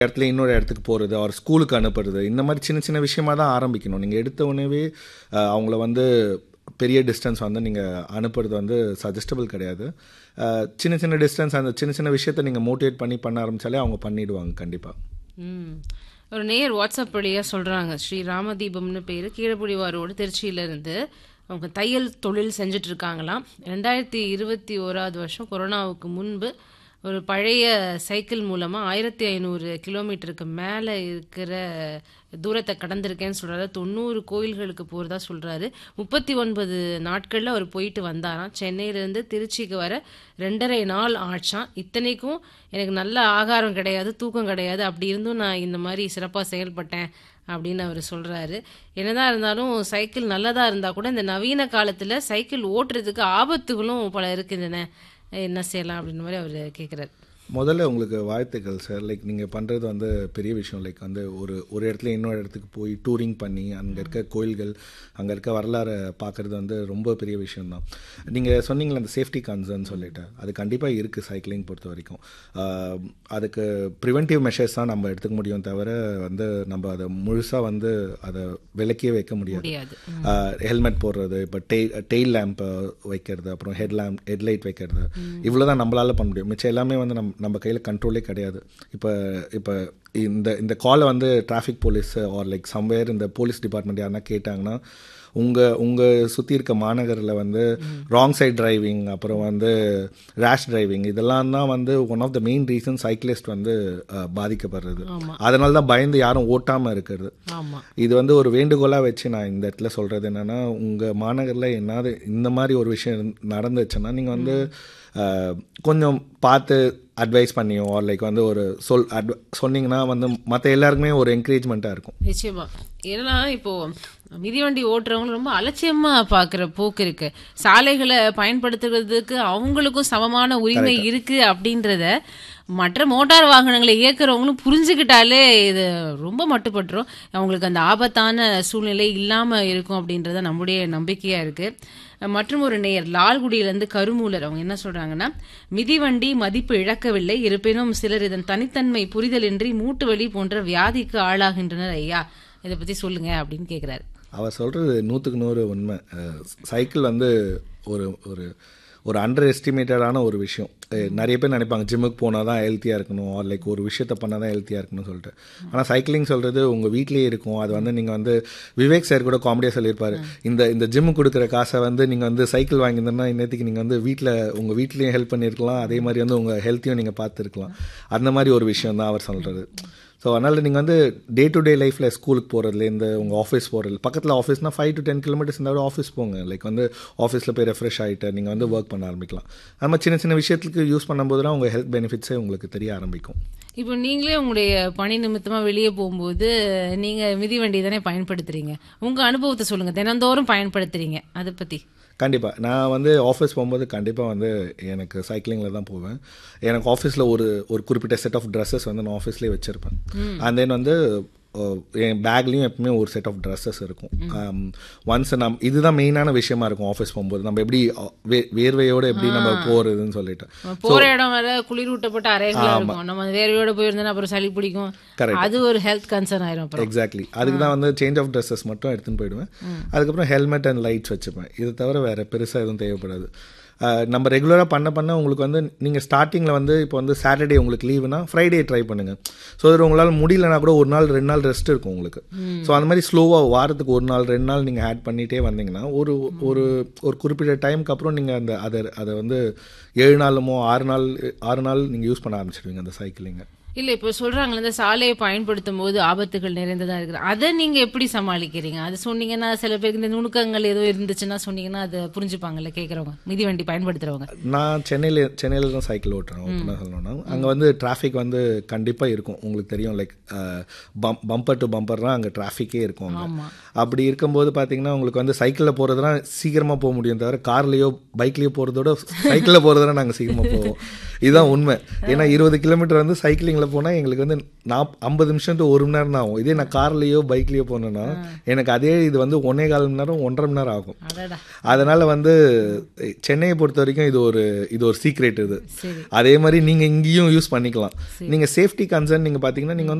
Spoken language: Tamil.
இடத்துல இன்னொரு இடத்துக்கு போகிறது அவர் ஸ்கூலுக்கு அனுப்புறது இந்த மாதிரி சின்ன சின்ன விஷயமா தான் ஆரம்பிக்கணும் நீங்கள் எடுத்த உடனே அவங்கள வந்து பெரிய டிஸ்டன்ஸ் வந்து நீங்கள் அனுப்புறது வந்து சஜஸ்டபிள் கிடையாது அஹ், சின்ன சின்ன டிஸ்டன்ஸ் அந்த சின்ன சின்ன விஷயத்தை நீங்கள் மோட்டிவேட் பண்ணி பண்ண ஆரம்பித்தாலே அவங்க பண்ணிடுவாங்க கண்டிப்பாக ம் ஒரு நேர் வாட்ஸ்அப் வழியாக சொல்கிறாங்க ஸ்ரீ ராமதீபம்னு பேர் கீழப்புடிவார் ரோடு திருச்சியிலேருந்து அவங்க தையல் தொழில் செஞ்சுட்டு இருக்காங்களாம் ரெண்டாயிரத்தி இருபத்தி ஓராவது வருஷம் கொரோனாவுக்கு முன்பு ஒரு பழைய சைக்கிள் மூலமாக ஆயிரத்தி ஐநூறு கிலோமீட்டருக்கு மேலே இருக்கிற தூரத்தை கடந்திருக்கேன்னு சொல்கிறாரு தொண்ணூறு கோயில்களுக்கு போகிறதா சொல்கிறாரு முப்பத்தி ஒன்பது நாட்களில் அவர் போயிட்டு வந்தாராம் சென்னையிலேருந்து திருச்சிக்கு வர ரெண்டரை நாள் ஆச்சாம் இத்தனைக்கும் எனக்கு நல்ல ஆகாரம் கிடையாது தூக்கம் கிடையாது அப்படி இருந்தும் நான் இந்த மாதிரி சிறப்பாக செயல்பட்டேன் அப்படின்னு அவர் சொல்கிறாரு என்னதான் இருந்தாலும் சைக்கிள் நல்லதாக இருந்தால் கூட இந்த நவீன காலத்தில் சைக்கிள் ஓட்டுறதுக்கு ஆபத்துகளும் பல இருக்குதுன்னு என்ன செய்யலாம் அப்படின்ற மாதிரி அவர் கேட்குறாரு முதல்ல உங்களுக்கு வாழ்த்துக்கள் சார் லைக் நீங்கள் பண்ணுறது வந்து பெரிய விஷயம் லைக் வந்து ஒரு ஒரு இடத்துல இன்னொரு இடத்துக்கு போய் டூரிங் பண்ணி அங்கே இருக்க கோயில்கள் அங்கே இருக்க வரலாறை பார்க்குறது வந்து ரொம்ப பெரிய விஷயம்தான் நீங்கள் சொன்னீங்களே அந்த சேஃப்டி கன்சர்ன் சொல்லிட்டு அது கண்டிப்பாக இருக்குது சைக்கிளிங் பொறுத்த வரைக்கும் ஆஹ், அதுக்கு ப்ரிவென்டிவ் மெஷர்ஸ் தான் நம்ம எடுத்துக்க முடியும் தவிர வந்து நம்ம அதை முழுசாக வந்து அதை விலக்கியே வைக்க முடியாது முடியாது ஹெல்மெட் போடுறது இப்போ டெய் டெய்ல் லேம்ப் வைக்கிறது அப்புறம் ஹெட் லேம்ப் ஹெட்லைட் வைக்கிறது இவ்வளோ தான் நம்மளால பண்ண முடியும் மிச்சம் எல்லாமே வந்து நம்ம நம்ம கையில் கண்ட்ரோலே கிடையாது இப்போ இப்போ இந்த இந்த காலை வந்து traffic police are like somewhere இந்த போலீஸ் டிபார்ட்மெண்ட் யாருன்னா கேட்டாங்கன்னா உங்கள் உங்கள் சுற்றி இருக்க மாநகரில் வந்து ராங் சைட் டிரைவிங் அப்புறம் வந்து ரேஷ் டிரைவிங் இதெல்லாம் தான் வந்து one of the main reason cyclist வந்து அஹ், பாதிக்கப்படுறது அதனால தான் பயந்து யாரும் ஓட்டாமல் இருக்கிறது ஆமாம் இது வந்து ஒரு வேண்டுகோளாக வச்சு நான் இந்த இடத்துல சொல்கிறது என்னென்னா உங்கள் மாநகரில் என்னது இந்த மாதிரி ஒரு விஷயம் இருந்- நடந்துச்சுன்னா நீங்கள் வந்து அஹ், கொஞ்சம் பார்த்து அட்வைஸ் பண்ணியோ ஆர் லைக் வந்து ஒரு சொல் அட்வ சொன்னீங்கன்னா வந்து மற்ற எல்லாருக்குமே ஒரு என்கரேஜ்மெண்ட்டாக இருக்கும் நிச்சயமா ஏன்னா இப்போ மிதிவண்டி ஓட்டுறவங்க ரொம்ப அலட்சியமா பாக்குற போக்கு இருக்கு சாலைகளை பயன்படுத்துறதுக்கு அவங்களுக்கும் சமமான உரிமை இருக்கு அப்படின்றத மற்ற மோட்டார் வாகனங்களை இயக்குறவங்களும் புரிஞ்சுக்கிட்டாலே இது ரொம்ப மட்டுப்பட்டுரும் அவங்களுக்கு அந்த ஆபத்தான சூழ்நிலை இல்லாம இருக்கும் அப்படின்றத நம்முடைய நம்பிக்கையா இருக்கு மற்றும் ஒரு நேயர் லால்குடியிலிருந்து கருமூலர் அவங்க என்ன சொல்றாங்கன்னா மிதிவண்டி மதிப்பு இழக்கவில்லை இருப்பினும் சிலர் இதன் தனித்தன்மை புரிதலின்றி மூட்டு வலி போன்ற வியாதிக்கு ஆளாகின்றனர் ஐயா இதை பத்தி சொல்லுங்க அப்படின்னு கேக்குறாரு அவர் சொல்கிறது நூற்றுக்கு நூறு உண்மை அஹ், சைக்கிள் வந்து ஒரு ஒரு ஒரு அண்டர் எஸ்டிமேட்டடான ஒரு விஷயம் அஹ், நிறைய பேர் நினைப்பாங்க ஜிம்முக்கு போனால் தான் ஹெல்த்தியாக இருக்கணும் ஆர் லைக் ஒரு விஷயத்த பண்ணால் தான் ஹெல்த்தியாக இருக்கணும்னு சொல்லிட்டு ஆனால் சைக்கிளிங் சொல்கிறது உங்கள் வீட்லேயே இருக்கும் அது வந்து நீங்கள் வந்து விவேக் சார் கூட காமெடியாக சொல்லியிருப்பாரு இந்த இந்த ஜிம்மு கொடுக்குற காசை வந்து நீங்கள் வந்து சைக்கிள் வாங்கியிருந்தோன்னா இன்னத்துக்கு நீங்கள் வந்து வீட்டில் உங்கள் வீட்லேயும் ஹெல்ப் பண்ணியிருக்கலாம் அதே மாதிரி வந்து உங்கள் ஹெல்த்தையும் நீங்கள் பார்த்துருக்கலாம் அந்த மாதிரி ஒரு விஷயம் தான் அவர் சொல்கிறது ஸோ அதனால் நீங்கள் வந்து டே டு டே லைஃப்பில் ஸ்கூலுக்கு போகிறதுலேருந்து உங்கள் ஆஃபீஸ் போகிறது பக்கத்தில் ஆஃபீஸ்னால் ஃபைவ் டு டென் கிலோமீட்டர்ஸ் இருந்தால் கூட ஆஃபீஸ் போங்க லைக் வந்து ஆஃபீஸில் போய் ரெஃப்ரெஷ் ஆகிட்டு நீங்கள் வந்து ஒர்க் பண்ண ஆரம்பிக்கலாம் அது மாதிரி சின்ன சின்ன விஷயத்துக்கு யூஸ் பண்ணும்போதுலாம் உங்கள் ஹெல்த் பெனிஃபிட்ஸே உங்களுக்கு தெரிய ஆரம்பிக்கும் இப்போ நீங்களே உங்களுடைய பணி நிமித்தமா வெளியே போகும்போது நீங்க மிதிவண்டி தானே பயன்படுத்துறீங்க உங்க அனுபவத்தை சொல்லுங்க தினந்தோறும் பயன்படுத்துறீங்க அதை பத்தி கண்டிப்பாக நான் வந்து ஆஃபீஸ் போகும்போது கண்டிப்பாக வந்து எனக்கு சைக்கிளிங்கில் தான் போவேன் எனக்கு ஆஃபீஸில் ஒரு ஒரு குறிப்பிட்ட செட் ஆஃப் ட்ரெஸ்ஸஸ் வந்து நான் ஆஃபீஸ்லேயே வச்சுருப்பேன் அண்ட் தென் வந்து அஹ், என் பேக்லேயும் எப்பவுமே ஒரு செட் ஆஃப் ட்ரெஸ்ஸஸ் இருக்கும் ஒன்ஸ் நம் இதுதான் மெயினான விஷயமா இருக்கும் ஆஃபீஸ் போகும்போது நம்ம எப்படி அஹ், வே- வேர்வையோட எப்படி நம்ம போகிறதுன்னு சொல்லிட்டு போற இடம் வேற குளிரூட்டப்பட்ட அறைகளா இருக்கும் நம்ம வேர்வையோட போயிருந்தோம்னா அப்புறம் சளி பிடிக்கும் அது ஒரு ஹெல்த் கன்சர்ன் ஆயிரும் அப்புறம் எக்ஸாக்ட்லி அதுக்கு தான் வந்து சேஞ்ச் ஆஃப் ட்ரெஸ்ஸஸ் மட்டும் எடுத்துன்னு போயிடுவேன் அதுக்கப்புறம் ஹெல்மெட் அண்ட் லைட்ஸ் வச்சுப்பேன் இது தவிர வேறு பெருசாக எதுவும் தேவைப்படாது அஹ், நம்ம ரெகுலராக பண்ண பண்ண உங்களுக்கு வந்து நீங்கள் ஸ்டார்டிங்கில் வந்து இப்போ வந்து சாட்டர்டே உங்களுக்கு லீவுனா ஃப்ரைடே ட்ரை பண்ணுங்கள் ஸோ அது உங்களால் முடியலனா கூட ஒரு நாள் ரெண்டு நாள் ரெஸ்ட் இருக்கும் உங்களுக்கு ஸோ அந்த மாதிரி ஸ்லோவாக வாரத்துக்கு ஒரு நாள் ரெண்டு நாள் நீங்கள் ஆட் பண்ணிகிட்டே வந்தீங்கன்னா ஒரு ஒரு ஒரு குறிப்பிட்ட டைமுக்கு அப்புறம் நீங்கள் அந்த அதை அதை வந்து ஏழு நாளுமோ ஆறு நாள் ஆறு நாள் நீங்கள் யூஸ் பண்ண ஆரம்பிச்சிடுவீங்க அந்த சைக்கிளிங்கை இல்ல இப்ப சொல்றாங்களே இந்த சாலையை பயன்படுத்தும் போது ஆபத்துகள் நிறைந்ததா இருக்கு அதை நீங்க எப்படி சமாளிக்கிறீங்க அது சொன்னீங்கன்னா சில பேருக்கு இந்த நுணுக்கங்கள் ஏதோ இருந்துச்சுன்னா சொன்னீங்கன்னா அதை புரிஞ்சுப்பாங்கல்ல கேக்குறவங்க மிதிவண்டி பயன்படுத்துறவங்க நான் சென்னையில் சென்னையில் தான் சைக்கிள் ஓட்டுறேன் ஓப்பனாக சொல்லணும்னா அங்கே வந்து டிராஃபிக் வந்து கண்டிப்பாக இருக்கும் உங்களுக்கு தெரியும் லைக் பம்பர் டு பம்பர்லாம் அங்கே டிராஃபிக்கே இருக்கும் அங்க. அப்படி இருக்கும்போது பார்த்தீங்கன்னா உங்களுக்கு வந்து சைக்கிளில் போகிறதுனா சீக்கிரமாக போக முடியும் தவிர கார்லேயோ பைக்லேயோ போகிறதோட சைக்கிளில் போகிறதுனா நாங்கள் சீக்கிரமாக போவோம் இதுதான் உண்மை ஏன்னா இருபது கிலோமீட்டர் வந்து சைக்கிளிங்கில் பைக்கில் போனால் எங்களுக்கு வந்து நாப் ஐம்பது நிமிஷம் to ஒரு மணி நேரம் தான் ஆகும் இதே நான் கார்லேயோ பைக்லேயோ போனேன்னா எனக்கு அதே இது வந்து ஒன்னே கால் மணி நேரம் ஒன்றரை மணி நேரம் ஆகும் அடடா அதனால் வந்து சென்னையை பொறுத்த வரைக்கும் இது ஒரு இது ஒரு சீக்ரெட் இது சரி அதே மாதிரி நீங்கள் இங்கேயும் யூஸ் பண்ணிக்கலாம் நீங்கள் சேஃப்டி கன்சர்ன் நீங்கள் பார்த்தீங்கன்னா நீங்கள் வந்து